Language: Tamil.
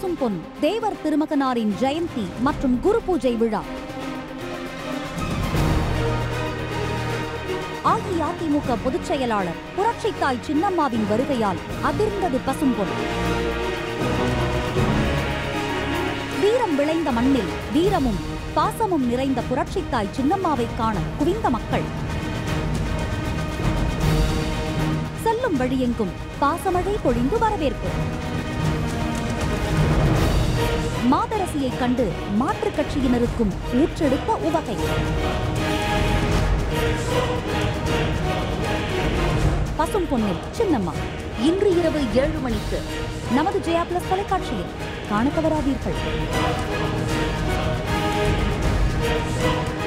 பசும்பொன் தேவர் திருமகனாரின் ஜெயந்தி மற்றும் குரு பூஜை விழா அஇஅதிமுக பொதுச் செயலாளர் புரட்சித்தாய் சின்னம்மாவின் வருகையால் அதிர்ந்தது பசும்பொன் வீரம் விளைந்த மண்ணில் வீரமும் பாசமும் நிறைந்த புரட்சித்தாய் சின்னம்மாவை காண குவிந்த மக்கள் செல்லும் வழியெங்கும் பாசமழை பொழிந்து வரவேற்பு மாதரசியைக் கண்டு மாற்றுக் கட்சியினருக்கும் ஊற்றெடுத்த உவகை பசும் பொன்னில் சின்னம்மா இன்று இரவு ஏழு மணிக்கு நமது ஜெயா பிளஸ் தொலைக்காட்சியில் காண தவறாதீர்கள்